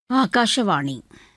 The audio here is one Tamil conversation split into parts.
ಆಕಾಶವಾಣಿ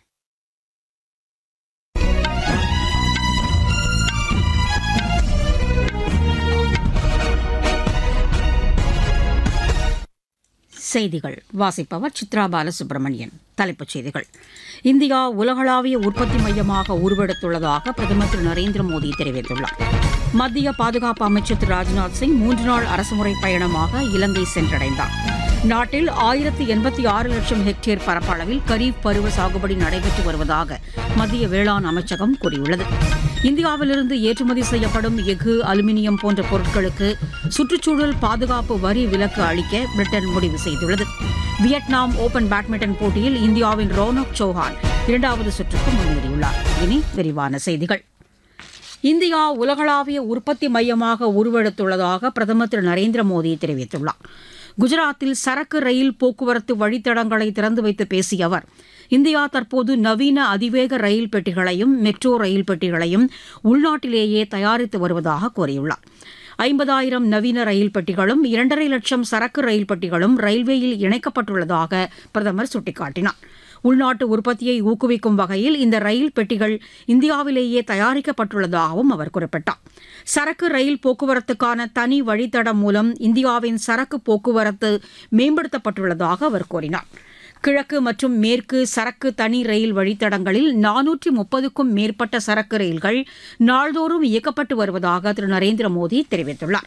செய்திகள் வாசிப்பவர் சித்ரா பாலசுப்ரமணியன் தலைப்புச் செய்திகள் இந்தியா உலகளாவிய உற்பத்தி மையமாக உருவெடுத்துள்ளதாக பிரதமர் திரு நரேந்திர மோடி தெரிவித்துள்ளார் மத்திய பாதுகாப்பு அமைச்சர் திரு ராஜ்நாத் சிங் மூன்று நாள் அரசுமுறை பயணமாக இலங்கை சென்றடைந்தார் நாட்டில் ஆயிரத்து எண்பத்தி ஆறு லட்சம் ஹெக்டேர் பரப்பளவில் கரீப் பருவ சாகுபடி நடைபெற்று வருவதாக மத்திய வேளாண் அமைச்சகம் கூறியுள்ளது இந்தியாவிலிருந்து ஏற்றுமதி செய்யப்படும் எஃகு அலுமினியம் போன்ற பொருட்களுக்கு சுற்றுச்சூழல் பாதுகாப்பு வரி விலக்கு அளிக்க பிரிட்டன் முடிவு செய்துள்ளது வியட்நாம் ஓபன் பேட்மிண்டன் போட்டியில் இந்தியாவின் ரோனக் சௌஹான் இரண்டாவது சுற்றுக்கு முன்னேறியுள்ளார் இனி விரிவான செய்திகள் இந்தியா உலகளாவிய உற்பத்தி மையமாக உருவெடுத்துள்ளதாக பிரதமர் திரு நரேந்திர மோடி தெரிவித்துள்ளார் குஜராத்தில் சரக்கு ரயில் போக்குவரத்து வழித்தடங்களை திறந்து வைத்து பேசிய அவர் இந்தியா தற்போது நவீன அதிவேக ரயில் பெட்டிகளையும் மெட்ரோ ரயில் பெட்டிகளையும் உள்நாட்டிலேயே தயாரித்து வருவதாக கூறியுள்ளார் ஐம்பதாயிரம் நவீன ரயில் பெட்டிகளும் இரண்டரை லட்சம் சரக்கு ரயில் பெட்டிகளும் ரயில்வேயில் இணைக்கப்பட்டுள்ளதாக பிரதமர் சுட்டிக்காட்டினார் உள்நாட்டு உற்பத்தியை ஊக்குவிக்கும் வகையில் இந்த ரயில் பெட்டிகள் இந்தியாவிலேயே தயாரிக்கப்பட்டுள்ளதாகவும் அவர் குறிப்பிட்டார் சரக்கு ரயில் போக்குவரத்துக்கான தனி வழித்தடம் மூலம் இந்தியாவின் சரக்கு போக்குவரத்து மேம்படுத்தப்பட்டுள்ளதாக அவர் கூறினார் கிழக்கு மற்றும் மேற்கு சரக்கு தனி ரயில் வழித்தடங்களில் நானூற்றி முப்பதுக்கும் மேற்பட்ட சரக்கு ரயில்கள் நாள்தோறும் இயக்கப்பட்டு வருவதாக திரு நரேந்திர மோடி தெரிவித்துள்ளார்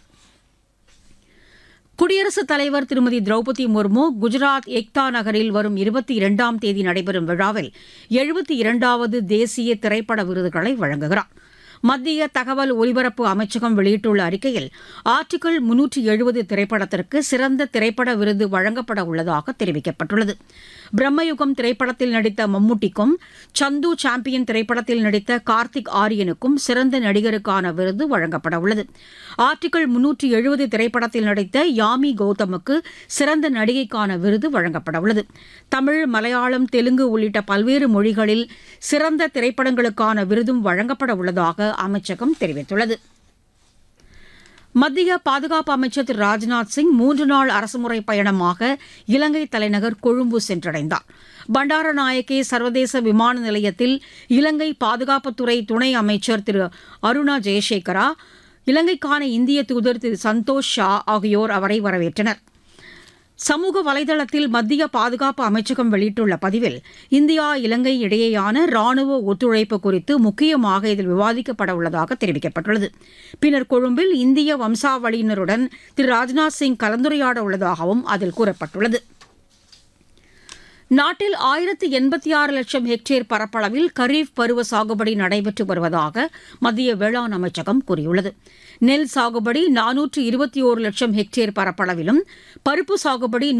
குடியரசுத் தலைவர் திருமதி திரௌபதி முர்மு குஜராத் ஏக்தா நகரில் வரும் இருபத்தி இரண்டாம் தேதி நடைபெறும் விழாவில் எழுபத்தி இரண்டாவது தேசிய திரைப்பட விருதுகளை வழங்குகிறார் மத்திய தகவல் ஒலிபரப்பு அமைச்சகம் வெளியிட்டுள்ள அறிக்கையில் ஆர்டிகிள் முன்னூற்றி எழுபது திரைப்படத்திற்கு சிறந்த திரைப்பட விருது வழங்கப்பட உள்ளதாக தெரிவிக்கப்பட்டுள்ளது பிரம்மயுகம் திரைப்படத்தில் நடித்த மம்முட்டிக்கும் சந்து சாம்பியன் திரைப்படத்தில் நடித்த கார்த்திக் ஆரியனுக்கும் சிறந்த நடிகருக்கான விருது வழங்கப்பட உள்ளது ஆர்டிகிள் முன்னூற்றி எழுபது திரைப்படத்தில் நடித்த யாமி கௌதமுக்கு சிறந்த நடிகைக்கான விருது வழங்கப்பட உள்ளது தமிழ் மலையாளம் தெலுங்கு உள்ளிட்ட பல்வேறு மொழிகளில் சிறந்த திரைப்படங்களுக்கான விருதும் வழங்கப்பட உள்ளதாக அமைச்சகம் தெரிவித்துள்ளது மத்திய பாதுகாப்பு அமைச்சர் திரு ராஜ்நாத் சிங் மூன்று நாள் அரசுமுறை பயணமாக இலங்கை தலைநகர் கொழும்பு சென்றடைந்தார் பண்டாரநாயக்கே சர்வதேச விமான நிலையத்தில் இலங்கை பாதுகாப்புத்துறை துணை அமைச்சர் திரு அருணா ஜெயசேகரா இலங்கைக்கான இந்திய தூதர் திரு சந்தோஷ் ஷா ஆகியோர் அவரை வரவேற்றனர் சமூக வலைதளத்தில் மத்திய பாதுகாப்பு அமைச்சகம் வெளியிட்டுள்ள பதிவில் இந்தியா இலங்கை இடையேயான ராணுவ ஒத்துழைப்பு குறித்து முக்கியமாக இதில் விவாதிக்கப்பட உள்ளதாக தெரிவிக்கப்பட்டுள்ளது பின்னர் கொழும்பில் இந்திய வம்சாவளியினருடன் திரு ராஜ்நாத் சிங் கலந்துரையாட உள்ளதாகவும் அதில் கூறப்பட்டுள்ளது நாட்டில் ஆயிரத்து எண்பத்தி ஆறு லட்சம் ஹெக்டேர் பரப்பளவில் கரீப் பருவ சாகுபடி நடைபெற்று வருவதாக மத்திய வேளாண் அமைச்சகம் கூறியுள்ளது நெல் சாகுபடி நானூற்று இருபத்தி ஓரு லட்சம் ஹெக்டேர் பரப்பளவிலும் பருப்பு சாகுபடி